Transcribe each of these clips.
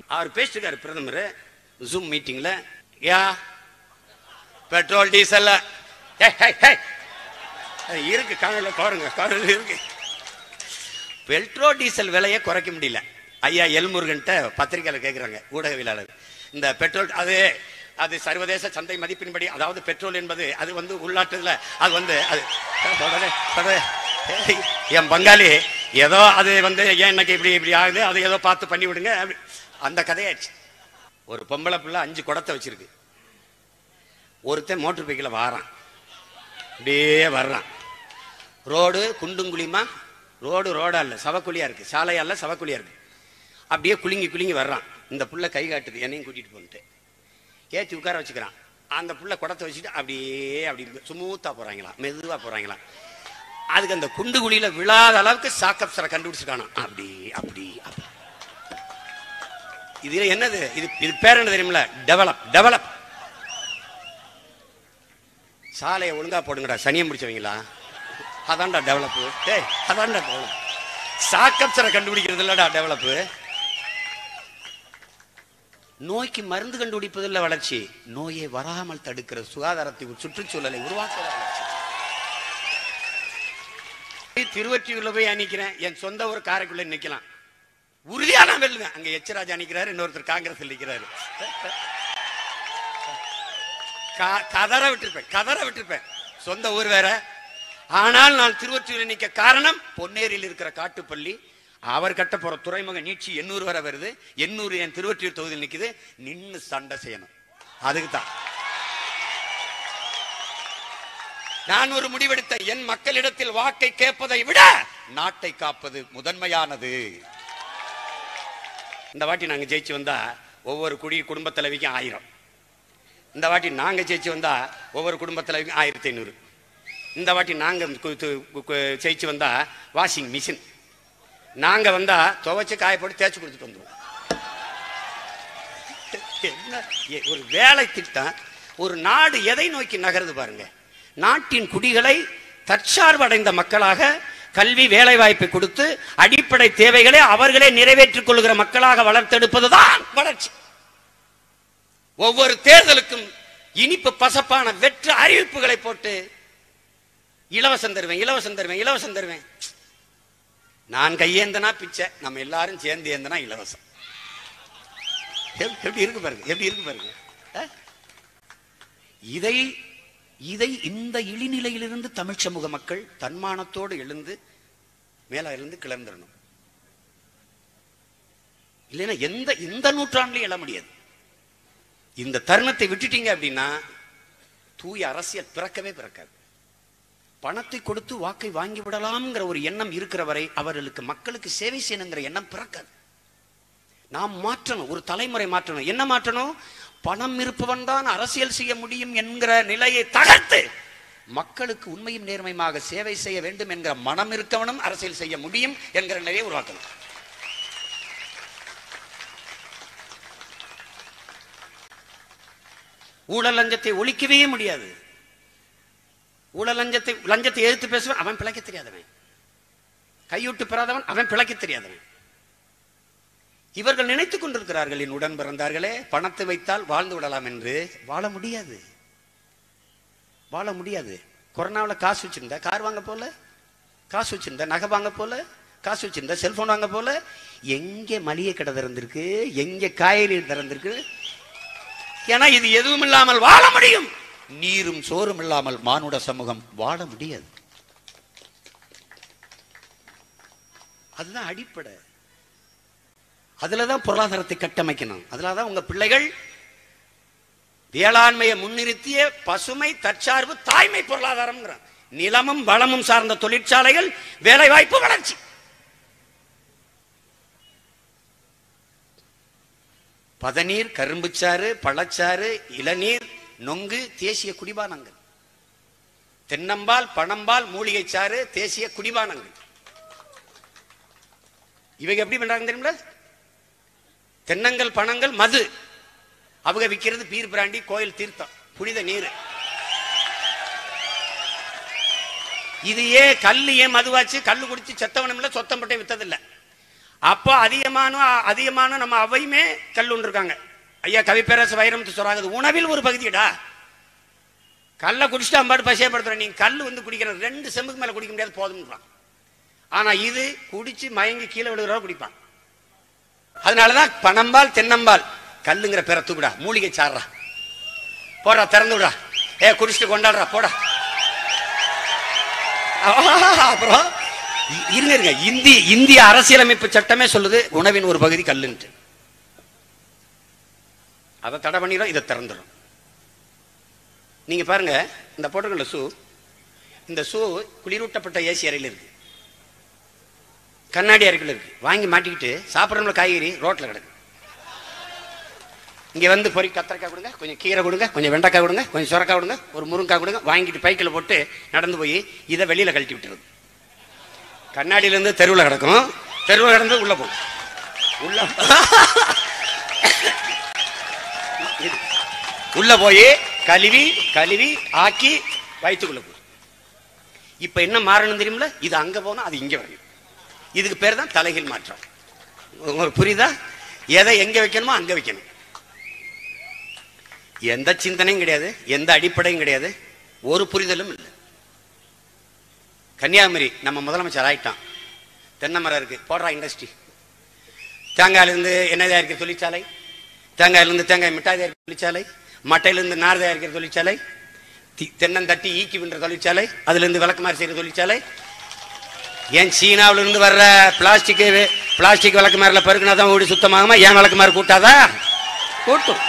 அவர் பேசிருக்காரு பிரதமர் ஜூம் மீட்டிங்ல யா petrol diesel இருக்கு காணல பாருங்க காணல இருக்கு பெட்ரோல் டீசல் விலையை குறைக்க முடியல ஐயா எல்முருகன்ட்ட பத்திரிக்கையில கேட்குறாங்க ஊடகவியலாளர் இந்த பெட்ரோல் அது அது சர்வதேச சந்தை மதிப்பின்படி அதாவது பெட்ரோல் என்பது அது வந்து உள்நாட்டுல அது வந்து அது தொடரே, தொடரே. என் பங்காளி ஏதோ அது வந்து ஏன் இன்னைக்கு இப்படி இப்படி ஆகுது அது ஏதோ பார்த்து பண்ணி விடுங்க அப்படி. அந்த கதையாச்சு ஒரு பொம்பளை பிள்ளை அஞ்சு குடத்தை வச்சிருக்கு ஒருத்தன் மோட்டர் பைக்கில் வாரான் அப்படியே வர்றான் ரோடு குண்டும் குழியுமா ரோடு ரோடா இல்லை சவக்குழியா இருக்கு சாலையா இல்லை சவக்குழியா இருக்கு அப்படியே குலுங்கி குலுங்கி வர்றான் இந்த புள்ள கை காட்டுது என்னையும் கூட்டிட்டு போன்ட்டு ஏற்றி உட்கார வச்சுக்கிறான் அந்த புள்ள குடத்தை வச்சுட்டு அப்படியே அப்படி சுமூத்தா போறாங்களாம் மெதுவா போறாங்களாம் அதுக்கு அந்த குண்டு குழியில விழாத அளவுக்கு சாக்கப்சரை கண்டுபிடிச்சிருக்கானா அப்படி அப்படி அப்படி இது என்னது இது இது பேர் என்ன தெரியுமில டெவலப் டெவலப் சாலையை ஒழுங்கா போடுங்கடா சனியம் முடிச்சவங்களா அதான்டா டெவலப்பு டேய் அதான்டா டெவலப் சாக்கப்சரை கண்டுபிடிக்கிறது இல்லடா டெவலப்பு நோய்க்கு மருந்து கண்டுபிடிப்பதில் வளர்ச்சி நோயை வராமல் தடுக்கிற சுகாதாரத்தை சுற்றுச்சூழலை உருவாக்குற வளர்ச்சி திருவற்றியூர்ல போய் அணிக்கிறேன் என் சொந்த ஊர் காரைக்குள்ள நிக்கலாம் உறுதியா நான் வெல்லுவேன் அங்க எச்சராஜ் அணிக்கிறாரு இன்னொருத்தர் காங்கிரஸ் நிக்கிறாரு க- கதற விட்டிருப்பேன் கதற விட்டிருப்பேன் சொந்த ஊர் வேற ஆனால் நான் திருவொற்றியூரில் நிக்க காரணம் பொன்னேரியில் இருக்கிற காட்டுப்பள்ளி அவர் கட்ட போற துறைமுக நீட்சி எண்ணூறு வரை வருது எண்ணூறு என் திருவொற்றியூர் தொகுதியில் நிக்குது நின்னு சண்டை செய்யணும் அதுக்கு தான் நான் ஒரு முடிவெடுத்த என் மக்களிடத்தில் வாக்கை கேட்பதை விட நாட்டை காப்பது முதன்மையானது இந்த வாட்டி நாங்க ஜெயிச்சு வந்தா ஒவ்வொரு குடி குடும்ப தலைவிக்கும் ஆயிரம் இந்த வாட்டி நாங்க ஜெயிச்சு வந்தா ஒவ்வொரு குடும்ப தலைவிக்கும் ஆயிரத்தி ஐநூறு இந்த வாட்டி நாங்க கு- து- கு- கு- ஜெயிச்சு வந்தா வாஷிங் மிஷின் நாங்க வந்தா துவைச்சு காய போட்டு தேய்ச்சி கொடுத்துட்டு வந்துருவோம் என்ன எ- ஒரு வேலை திட்டம் ஒரு நாடு எதை நோக்கி நகருது பாருங்க நாட்டின் குடிகளை தற்சார்படைந்த மக்களாக கல்வி வேலை வாய்ப்பை கொடுத்து அடிப்படை தேவைகளை அவர்களே நிறைவேற்றிக் கொள்கிற மக்களாக வளர்த்தெடுப்பதுதான் வளர்ச்சி ஒவ்வொரு தேர்தலுக்கும் இனிப்பு பசப்பான வெற்று அறிவிப்புகளை போட்டு இலவசம் தருவேன் இலவசம் தருவேன் இலவசம் தருவேன் நான் கையேந்தனா பிச்சை நம்ம எல்லாரும் சேர்ந்து ஏந்தனா இலவசம் எப்- எப்படி இருக்கு பாருங்க எப்படி இருக்கு பாருங்க அஹ்? இதை இதை இந்த இழிநிலையிலிருந்து தமிழ் சமூக மக்கள் தன்மானத்தோடு எழுந்து மேல இருந்து கிளர்ந்துடணும் இல்லைன்னா எந்த இந்த நூற்றாண்டுலயும் எழ முடியாது இந்த தருணத்தை விட்டுட்டீங்க அப்படின்னா தூய அரசியல் பிறக்கவே பிறக்காது பணத்தை கொடுத்து வாக்கை வாங்கி விடலாம்ங்கிற ஒரு எண்ணம் இருக்கிற வரை அவர்களுக்கு மக்களுக்கு சேவை செய்யணுங்கிற எண்ணம் பிறக்காது நாம் மாற்றணும் ஒரு தலைமுறை மாற்றணும் என்ன மாற்றணும் பணம் இருப்பவன் தான் அரசியல் செய்ய முடியும் என்கிற நிலையை தகர்த்து மக்களுக்கு உண்மையும் நேர்மையுமாக சேவை செய்ய வேண்டும் என்கிற மனம் இருக்கவனும் அரசியல் செய்ய முடியும் என்கிற நிலையை உருவாக்கணும் ஊழல் லஞ்சத்தை ஒழிக்கவே முடியாது ஊழல் லஞ்சத்தை லஞ்சத்தை எதிர்த்து பேசுவன் அவன் பிழைக்க தெரியாதவன் கையூட்டு பெறாதவன் அவன் பிழைக்க தெரியாதவன் இவர்கள் நினைத்துக் கொண்டிருக்கிறார்கள் என் உடன் பிறந்தார்களே பணத்தை வைத்தால் வாழ்ந்து விடலாம் என்று வாழ முடியாது வாழ முடியாது கொரோனாவில் காசு வச்சிருந்த கார் வாங்க போல காசு வச்சிருந்த நகை வாங்க போல காசு வச்சிருந்த செல்போன் வாங்க போல எங்கே மளிகை கடை திறந்திருக்கு எங்கே காய்கறி திறந்திருக்கு ஏன்னா இது எதுவும் இல்லாமல் வாழ முடியும் நீரும் சோறும் இல்லாமல் மானுட சமூகம் வாழ முடியாது அதுதான் அடிப்படை அதுலதான் பொருளாதாரத்தை கட்டமைக்கணும் அதுலதான் உங்க பிள்ளைகள் வேளாண்மையை முன்னிறுத்திய பசுமை தற்சார்பு தாய்மை பொருளாதாரம் நிலமும் வளமும் சார்ந்த தொழிற்சாலைகள் வேலை வாய்ப்பு வளர்ச்சி பதநீர் கரும்புச்சாறு பழச்சாறு இளநீர் நொங்கு தேசிய குடிபானங்கள் தென்னம்பால் பணம்பால் மூலிகை சாறு தேசிய குடிபானங்கள் இவங்க எப்படி பண்றாங்க தெரியுமில தென்னங்கள் பணங்கள் மது அவங்க விற்கிறது பீர் பிராண்டி கோயில் தீர்த்தம் புனித நீர் இது ஏன் கல்லு ஏன் மதுவாச்சு கல்லு குடிச்சு செத்தவனும் இல்ல சொத்தம் பட்டை வித்ததில்ல அப்போ அதிகமான அதிகமான நம்ம அவையுமே கல் இருக்காங்க ஐயா கவிப்பேரசு வைரமுத்து சொல்றாங்க இது உணவில் ஒரு பகுதிடா கல்லை குடிச்சிட்டு அம்பாடு பசியப்படுத்துற நீங்க கல் வந்து குடிக்கிற ரெண்டு செம்புக்கு மேல குடிக்க முடியாது போதும்ன்றான் ஆனா இது குடிச்சு மயங்கி கீழே விழுகிறவா குடிப்பான் அதனாலதான் பனம்பால் தென்னம்பால் கல்லுங்கிற பேரை தூக்குடா மூலிகை சாடுறா போடா திறந்து விடா ஏ குடிச்சிட்டு கொண்டாடுறா போடா அப்புறம் இ- இருங்க இருங்க இந்திய இந்திய அரசியலமைப்பு சட்டமே சொல்லுது உணவின் ஒரு பகுதி கல்லுன்ட்டு அதை தடை பண்ணிடும் இதை திறந்துடும் நீங்க பாருங்க இந்த போட்டுக்கொள்ள ஷூ இந்த ஷூ குளிரூட்டப்பட்ட ஏசி அறையில் இருக்கு கண்ணாடி அறைக்குள்ள இருக்கு வாங்கி மாட்டிக்கிட்டு சாப்பிட்றவங்கள காய்கறி ரோட்ல கிடக்கு இங்க வந்து பொறி கத்திரிக்காய் கொடுங்க கொஞ்சம் கீரை கொடுங்க கொஞ்சம் வெண்டைக்காய் கொடுங்க கொஞ்சம் சுரக்காய் கொடுங்க ஒரு முருங்காய் கொடுங்க வாங்கிட்டு பைக்கில் போட்டு நடந்து போய் இதை வெளியில கழட்டி விட்டுருது கண்ணாடியில இருந்து தெருவில் கிடக்கும் தெருவில் கிடந்து உள்ள போகும் உள்ள உள்ள போய் கழுவி கழுவி ஆக்கி வயிற்றுக்குள்ள போகும் இப்ப என்ன மாறணும் தெரியுமில இது அங்க போனா அது இங்க வரணும் இதுக்கு பேர் தான் தலைகீழ் மாற்றம் உங்களுக்கு புரியுதா எதை எங்க வைக்கணுமோ அங்க வைக்கணும் எந்த சிந்தனையும் கிடையாது எந்த அடிப்படையும் கிடையாது ஒரு புரிதலும் இல்லை கன்னியாகுமரி நம்ம முதலமைச்சர் ஆயிட்டான் தென்னை மரம் இருக்கு போடுறா இண்டஸ்ட்ரி தேங்காயிலிருந்து எண்ணெய் தயாரிக்கிற தொழிற்சாலை தேங்காயிலிருந்து தேங்காய் மிட்டாய் தயாரிக்கிற தொழிற்சாலை மட்டையிலிருந்து நார் தயாரிக்கிற தொழிற்சாலை தி- தென்னந்தட்டி ஈக்கி வின்ற தொழிற்சாலை அதுல இருந்து விளக்குமாறு செய்யற தொழிற்சாலை ஏன் சீனாவுல இருந்து வர்ற பிளாஸ்டிக் பிளாஸ்டிக் விளக்குமாரில் பெருக்கினா தான் ஓடி சுத்தமாகுமா ஏன் விளக்குமாறு கூட்டாதா கூட்டும்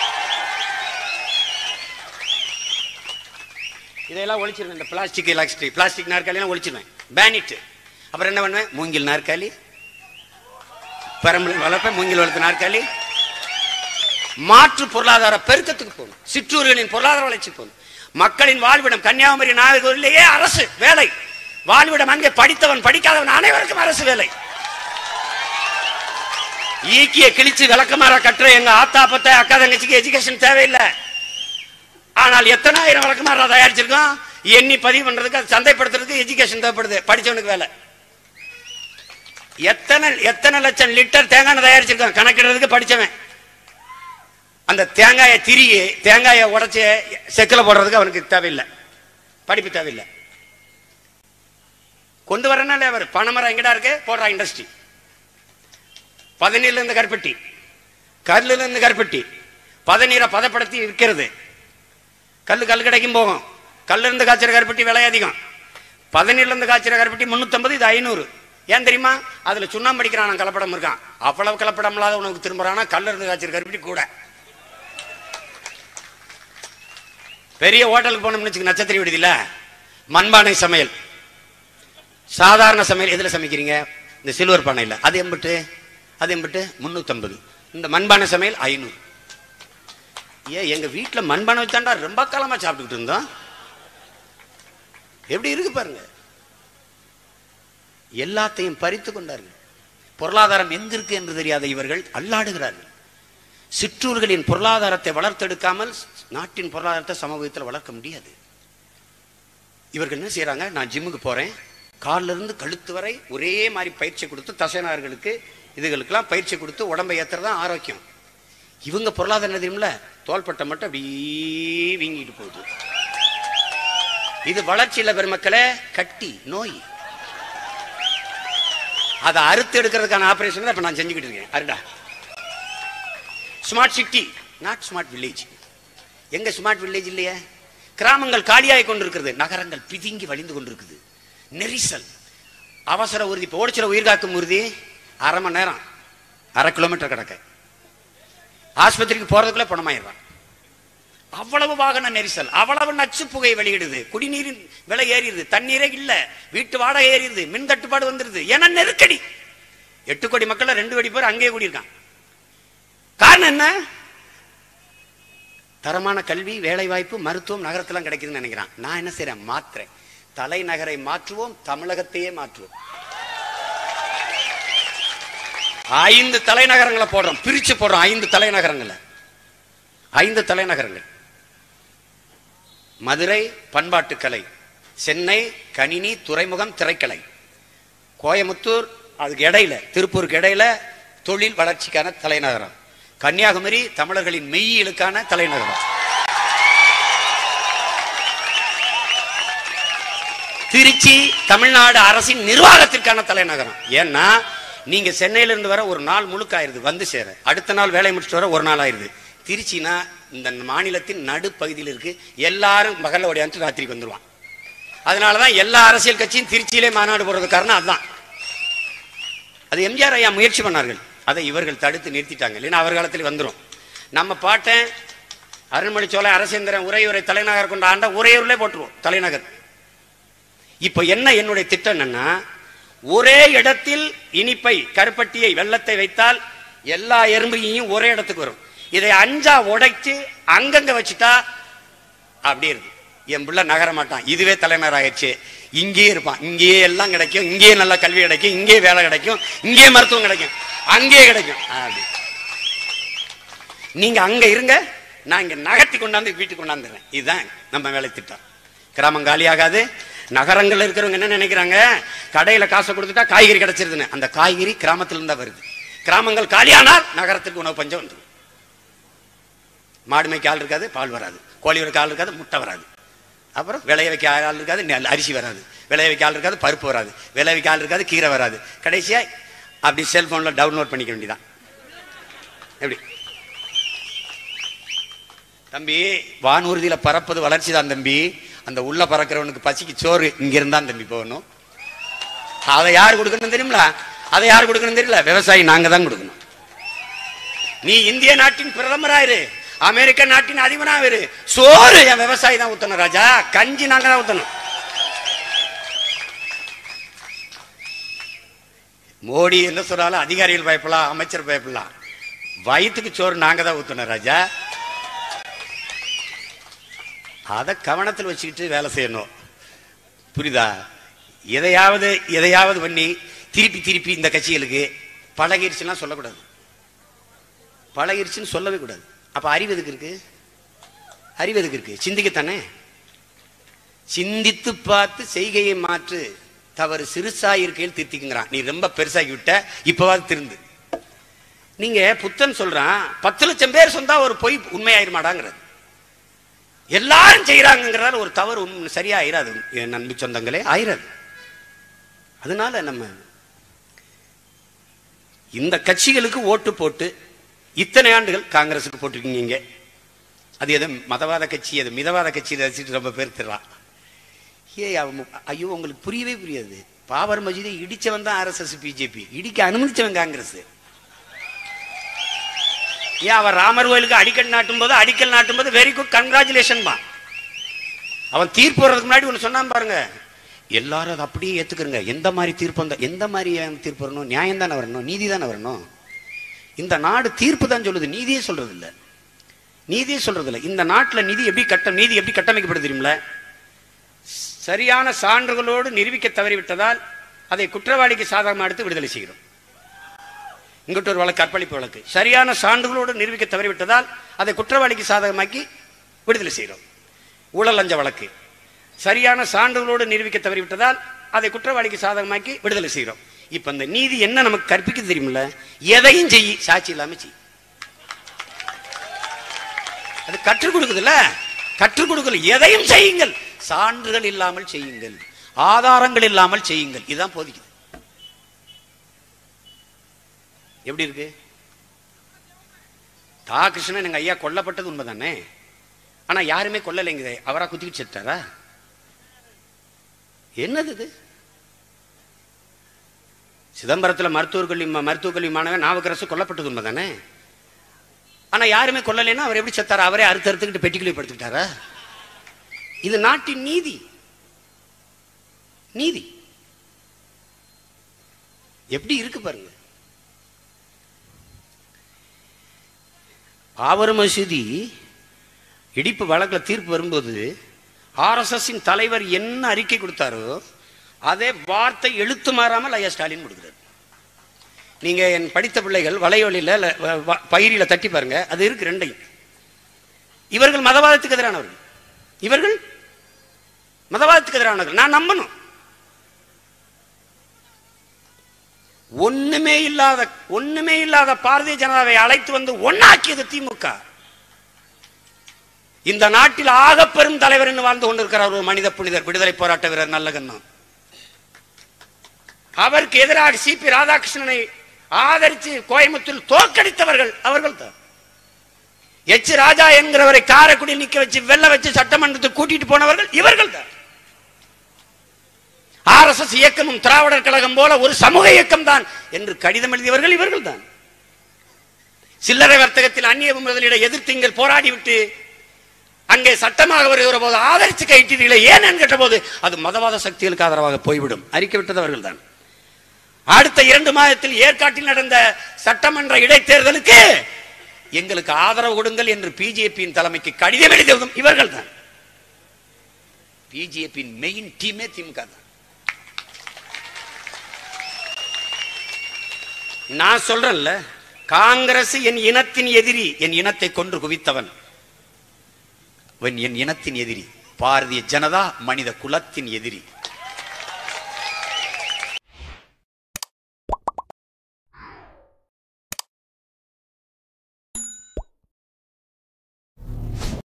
இதெல்லாம் ஒழிச்சிருவேன் இந்த பிளாஸ்டிக் எலக்ட்ரிக் பிளாஸ்டிக் நாற்காலியெல்லாம் ஒழிச்சிருவேன் பேனிட்டு அப்புறம் என்ன பண்ணுவேன் மூங்கில் நாற்காலி பெரம்பலூர் வளர்ப்பேன் மூங்கில் வளர்த்த நாற்காலி மாற்று பொருளாதார பெருக்கத்துக்கு போகணும் சிற்றூர்களின் பொருளாதார வளர்ச்சி போகணும் மக்களின் வாழ்விடம் கன்னியாகுமரி நாகர்கோவிலேயே அரசு வேலை வாழ்விடம் அங்கே படித்தவன் படிக்காதவன் அனைவருக்கும் அரசு வேலை ஈக்கிய கிழிச்சு விளக்கமாற கட்டுற எங்க ஆத்தா பத்த அக்கா தங்கச்சிக்கு எஜுகேஷன் தேவையில்லை ஆனால் எத்தனாயிரம் விளக்கமாற தயாரிச்சிருக்கோம் எண்ணி பதிவு பண்றதுக்கு அது சந்தைப்படுத்துறதுக்கு எஜுகேஷன் தேவைப்படுது படிச்சவனுக்கு வேலை எத்தனை எத்தனை லட்சம் லிட்டர் தேங்காய் எண்ணெய் தயாரிச்சிருக்கோம் கணக்கிடுறதுக்கு படிச்சவன் அந்த தேங்காயை திரிகி தேங்காயை உடைச்சு செக்கில் போடுறதுக்கு அவனுக்கு தேவையில்லை படிப்பு தேவையில்லை கொண்டு வரனால அவர் பனைமரம் எங்கடா இருக்கு போடுறா இண்டஸ்ட்ரி பதநீர்ல இருந்து கருப்பட்டி கல்லுல இருந்து கருப்பட்டி பதநீரை பதப்படுத்தி விற்கிறது கல்லு கல் கடைக்கும் போகும் கல்ல இருந்து காய்ச்சற கருப்பட்டி விலை அதிகம் பதநீர்ல இருந்து காய்ச்சற கருப்பட்டி முன்னூத்தம்பது இது ஐநூறு ஏன் தெரியுமா அதுல சுண்ணாம்பு அடிக்கிறான் கலப்படம் இருக்கான் அவ்வளவு கலப்படம் இல்லாத உனக்கு திரும்புறானா கல்ல இருந்து காய்ச்சற கருப்பட்டி கூட பெரிய ஹோட்டலுக்கு போனோம்னு வச்சுக்க நட்சத்திர விடுதியில மண்பானை சமையல் சாதாரண சமையல் எதுல சமைக்கிறீங்க இந்த சில்வர் பானையில் அது எம்பிட்டு அது எம்பிட்டு முந்நூற்றம்பது இந்த மண்பானை சமையல் ஐநூறு ஏன் எங்க வீட்டுல மண்பானை வச்சாண்டா ரொம்ப காலமா சாப்பிட்டுக்கிட்டு இருந்தோம் எப்படி இருக்கு பாருங்க எல்லாத்தையும் பறித்து கொண்டார்கள் பொருளாதாரம் எங்க இருக்கு என்று தெரியாத இவர்கள் அல்லாடுகிறார்கள் சிற்றூர்களின் பொருளாதாரத்தை வளர்த்தெடுக்காமல் நாட்டின் பொருளாதாரத்தை சமூகத்தில் வளர்க்க முடியாது இவர்கள் என்ன செய்றாங்க நான் ஜிம்முக்கு போறேன் கால்ல இருந்து கழுத்து வரை ஒரே மாதிரி பயிற்சி கொடுத்து தசைநார்களுக்கு இதுகளுக்கெல்லாம் பயிற்சி கொடுத்து உடம்பை ஏத்துறது தான் ஆரோக்கியம் இவங்க பொருளாதாரம் என்ன தெரியுமில்ல தோள்பட்டை மட்டும் அப்படியே வீங்கிட்டு போகுது இது வளர்ச்சியில பெருமக்களே கட்டி நோய் அதை அறுத்து எடுக்கிறதுக்கான ஆபரேஷன் தான் இப்ப நான் செஞ்சுக்கிட்டு இருக்கேன் அருடா smart city not smart village எங்க ஸ்மார்ட் வில்லேஜ் இல்லையே கிராமங்கள் காலியாகி கொண்டிருக்கிறது நகரங்கள் பிதுங்கி வழிந்து கொண்டிருக்குது நெரிசல் அவசர ஊர்தி இப்போ ஓடிச்சிட உயிர் காக்கும் ஊர்தி அரை மணி நேரம் அரை கிலோமீட்டர் கிடக்க ஆஸ்பத்திரிக்கு போறதுக்குள்ள பணமாயிடுறான் அவ்வளவு வாகன நெரிசல் அவ்வளவு நச்சு புகை வெளியிடுது குடிநீரின் விலை ஏறிடுது தண்ணீரே இல்ல வீட்டு வாடகை ஏறிடுது மின் தட்டுப்பாடு வந்துருது ஏன்னா நெருக்கடி எட்டு கோடி மக்கள் ரெண்டு கோடி பேர் அங்கேயே கூடியிருக்கான் காரணம் என்ன தரமான கல்வி வேலை வாய்ப்பு மருத்துவம் நகரத்தெல்லாம் கிடைக்குதுன்னு நினைக்கிறான் நான் என்ன செய்றேன் மாத்துறேன் தலைநகரை மாற்றுவோம் தமிழகத்தையே மாற்றுவோம் ஐந்து தலைநகரங்களை போடுறோம் பிரிச்சு போடுறோம் ஐந்து தலைநகரங்களை ஐந்து தலைநகரங்கள் மதுரை பண்பாட்டுக்கலை சென்னை கணினி துறைமுகம் திரைக்கலை கோயமுத்தூர் அதுக்கு இடையில திருப்பூருக்கு இடையில தொழில் வளர்ச்சிக்கான தலைநகரம் கன்னியாகுமரி தமிழர்களின் மெய்யியலுக்கான தலைநகரம் திருச்சி தமிழ்நாடு அரசின் நிர்வாகத்திற்கான தலைநகரம் ஏன்னா நீங்க சென்னையில இருந்து வர ஒரு நாள் முழுக்க ஆயிருது வந்து சேர அடுத்த நாள் வேலை முடிச்சுட்டு வர ஒரு நாள் ஆயிருது திருச்சினா இந்த மாநிலத்தின் நடுப்பகுதியில் இருக்கு எல்லாரும் பகல்ல ஓடியாந்து ராத்திரிக்கு வந்துருவான் அதனாலதான் எல்லா அரசியல் கட்சியும் திருச்சியிலே மாநாடு போடுறது காரணம் அதுதான் அது எம்ஜிஆர் ஐயா முயற்சி பண்ணார்கள் அதை இவர்கள் தடுத்து நிறுத்திட்டாங்க இல்லைன்னா அவர் காலத்தில் வந்துரும் நம்ம பாட்டேன் அருண்மொழி சோலை அரசேந்திரன் உரையுரை தலைநகர் கொண்ட ஆண்ட உரையூர்லே போட்டுருவோம் தலைநகர் இப்ப என்ன என்னுடைய திட்டம் என்னன்னா ஒரே இடத்தில் இனிப்பை கருப்பட்டியை வெள்ளத்தை வைத்தால் எல்லா எறும்பையும் ஒரே இடத்துக்கு வரும் இதை அஞ்சா உடைச்சு அங்கங்க வச்சுட்டா அப்படியே இருக்கு என் பிள்ளை நகர மாட்டான் இதுவே தலைநகர் ஆயிடுச்சு இங்கேயே இருப்பான் இங்கேயே எல்லாம் கிடைக்கும் இங்கேயே நல்ல கல்வி கிடைக்கும் இங்கேயே வேலை கிடைக்கும் இங்கேயே மருத்துவம் கிடைக்கும் அங்கேயே கிடைக்கும் அப்படி நீங்க அங்க இருங்க நான் இங்க நகர்த்தி கொண்டாந்து வீட்டுக்கு கொண்டாந்துறேன் இதுதான் நம்ம வேலை திட்டம் கிராமம் காலியாகாது நகரங்கள்ல இருக்கிறவங்க என்ன நினைக்கிறாங்க கடையில காசை கொடுத்துட்டா காய்கறி கிடைச்சிருதுன்னு அந்த காய்கறி கிராமத்துல இருந்தா வருது கிராமங்கள் காலியானால் நகரத்துக்கு உணவு பஞ்சம் வந்துடும் மாடு மேய்க்க ஆள் இருக்காது பால் வராது கோழி வைக்க ஆள் இருக்காது முட்டை வராது அப்புறம் விளைய வைக்க ஆள் இருக்காது நெல் அரிசி வராது விளைய வைக்க ஆள் இருக்காது பருப்பு வராது விளைய வைக்க ஆள் இருக்காது கீரை வராது கடைசியா அப்படி செல்போன்ல டவுன்லோட் பண்ணிக்க வேண்டியதான் எப்படி தம்பி வானூர்தியில பறப்பது வளர்ச்சி தான் தம்பி அந்த உள்ள பறக்கிறவனுக்கு பசிக்கு சோறு இங்க இருந்தா தம்பி போகணும் அதை யார் கொடுக்கணும் தெரியுங்களா அதை யார் கொடுக்கணும் தெரியல விவசாயி நாங்க தான் கொடுக்கணும் நீ இந்திய நாட்டின் பிரதமராயிரு அமெரிக்க நாட்டின் அதிபராயிரு சோறு என் விவசாயி தான் ஊத்தணும் ராஜா கஞ்சி நாங்க தான் ஊத்தணும் மோடி என்ன சொன்னாலும் அதிகாரிகள் பயப்படலாம் அமைச்சர் பயப்படலாம் வயிற்றுக்கு சோறு நாங்க தான் ஊத்தணும் ராஜா அதை கவனத்தில் வச்சுக்கிட்டு வேலை செய்யணும் புரியுதா எதையாவது எதையாவது பண்ணி திருப்பி திருப்பி இந்த கட்சிகளுக்கு பழகிருச்சுலாம் சொல்லக்கூடாது பழகிருச்சுன்னு சொல்லவே கூடாது அப்ப அறிவு எதுக்கு இருக்கு அறிவு எதுக்கு இருக்கு சிந்திக்கத்தானே சிந்தித்து பார்த்து செய்கையை மாற்று தவறு சிறுசாய் இருக்கையில் திருத்திக்குங்கிறான் நீ ரொம்ப பெருசாகி விட்ட இப்பவாது திருந்து நீங்க புத்தன் சொல்றான் பத்து லட்சம் பேர் சொந்தா ஒரு பொய் உண்மையாயிருமாடாங்கிறது எல்லாரும் செய்யறாங்கிறதால ஒரு தவறு உண்மை சரியா ஆயிராது என் நண்பு சொந்தங்களே ஆயிராது அதனால நம்ம இந்த கட்சிகளுக்கு ஓட்டு போட்டு இத்தனை ஆண்டுகள் காங்கிரஸுக்கு போட்டிருக்கீங்க இங்க. அது எது மதவாத கட்சி அது மிதவாத கட்சி வச்சுட்டு ரொம்ப பேர் திடலாம் ஏ அவன் ஐயோ உங்களுக்கு புரியவே புரியாது பாபர் மஜிதை இடிச்சவன் தான் ஆர்எஸ்எஸ் பிஜேபி இடிக்க அனுமதிச்சவன் காங்கிரஸ் ஏன் அவன் ராமர் கோயிலுக்கு அடிக்கல் நாட்டும் போது அடிக்கல் நாட்டும் போது வெரி குட் கங்க்ராச்சுலேஷன் தான் அவன் தீர்ப்பு வர்றதுக்கு முன்னாடி ஒன்று சொன்னான் பாருங்க எல்லாரும் அதை அப்படியே ஏத்துக்கிறங்க எந்த மாதிரி தீர்ப்பு வந்தா எந்த மாதிரி ஏன் தீர்ப்பு வரணும் நியாயம் தானே வரணும் நீதி தானே வரணும் இந்த நாடு தீர்ப்பு தான் சொல்லுது நீதியே சொல்றது இல்ல நீதியே சொல்றது இல்ல இந்த நாட்டுல நிதி எப்படி கட்டம் நீதி எப்படி கட்டமைக்கப்படுது தெரியுமில சரியான சான்றுகளோடு நிரூபிக்க தவறிவிட்டதால் அதை குற்றவாளிக்கு சாதகமாக எடுத்து விடுதலை செய்கிறோம் இங்கிட்ட ஒரு வழக்கு கற்பழிப்பு வழக்கு சரியான சான்றுகளோடு நிரூபிக்க தவறிவிட்டதால் அதை குற்றவாளிக்கு சாதகமாக்கி விடுதலை செய்கிறோம் ஊழல் லஞ்ச வழக்கு சரியான சான்றுகளோடு நிரூபிக்க தவறிவிட்டதால் அதை குற்றவாளிக்கு சாதகமாக்கி விடுதலை செய்கிறோம் இப்ப இந்த நீதி என்ன நமக்கு கற்பிக்குது தெரியுமில்ல எதையும் செய் சாட்சி இல்லாம செய் அது கற்றுக் கொடுக்குதுல்ல கற்றுக் கொடுக்கல எதையும் செய்யுங்கள் சான்றுகள் இல்லாமல் செய்யுங்கள் ஆதாரங்கள் இல்லாமல் செய்யுங்கள் இதுதான் போதிக்குது எப்படி இருக்கு தா கிருஷ்ணன் எங்க ஐயா கொல்லப்பட்டது உண்மைதானே ஆனா யாருமே கொல்லலைங்க அவரா குத்திக்கிட்டு செத்தாரா என்னது இது சிதம்பரத்துல மருத்துவக் கல்வி மருத்துவக் கல்வி மாணவன் நாவுக்கரசு கொல்லப்பட்டது உண்மைதானே ஆனா யாருமே கொல்லலைன்னா அவர் எப்படி செத்தாரா அவரே அறுத்து அறுத்துக்கிட்டு பெட்டிக்குள்ளே படுத்துக்கிட்டாரா இது நாட்டின் நீதி நீதி எப்படி இருக்கு பாருங்க பாபர் மசூதி இடிப்பு வழக்கில் தீர்ப்பு வரும்போது ஆர்எஸ்எஸ்ஸின் தலைவர் என்ன அறிக்கை கொடுத்தாரோ அதே வார்த்தை எழுத்து மாறாமல் ஐயா ஸ்டாலின் கொடுக்குறாரு நீங்க என் படித்த பிள்ளைகள் வலையொலியில ல- வ- வ- பயிரில தட்டி பாருங்க அது இருக்கு ரெண்டையும் இவர்கள் மதவாதத்துக்கு எதிரானவர்கள் இவர்கள் மதவாதத்துக்கு எதிரானவர்கள் நான் நம்பணும் ஒண்ணுமே இல்லாத ஒண்ணுமே இல்லாத பாரதிய ஜனதாவை அழைத்து வந்து ஒன்னாக்கியது திமுக இந்த நாட்டில் ஆக பெரும் தலைவர் என்று வாழ்ந்து கொண்டிருக்கிறார் ஒரு மனித புனிதர் விடுதலை போராட்ட வீரர் நல்லகண்ணன் அவருக்கு எதிராக சிபி ராதாகிருஷ்ணனை ஆதரித்து கோயம்புத்தூர் தோற்கடித்தவர்கள் அவர்கள் தான் எச் ராஜா என்கிறவரை காரைக்குடியில் நிக்க வச்சு வெள்ள வச்சு சட்டமன்றத்துக்கு கூட்டிட்டு போனவர்கள் இவர்கள் தான் ஆர்எஸ்எஸ் இயக்கமும் திராவிடர் கழகம் போல ஒரு சமூக இயக்கம் தான் என்று கடிதம் எழுதியவர்கள் இவர்கள் தான் சில்லறை வர்த்தகத்தில் அந்நிய முதலீட எதிர்த்து நீங்கள் போராடிவிட்டு அங்கே சட்டமாக வருகிற போது ஆதரித்து கைட்டீர்களே ஏன் கேட்ட போது அது மதவாத சக்திகளுக்கு ஆதரவாக போய்விடும் அறிக்கை விட்டது அவர்கள் தான் அடுத்த இரண்டு மாதத்தில் ஏற்காட்டில் நடந்த சட்டமன்ற இடைத்தேர்தலுக்கு எங்களுக்கு ஆதரவு கொடுங்கள் என்று பிஜேபியின் தலைமைக்கு கடிதம் எழுதியதும் இவர்கள் தான் பிஜேபியின் மெயின் டீமே திமுக தான் நான் சொல்றேன்ல காங்கிரஸ் என் இனத்தின் எதிரி என் இனத்தை கொன்று குவித்தவன் அவன் என் இனத்தின் எதிரி பாரதிய ஜனதா மனித குலத்தின் எதிரி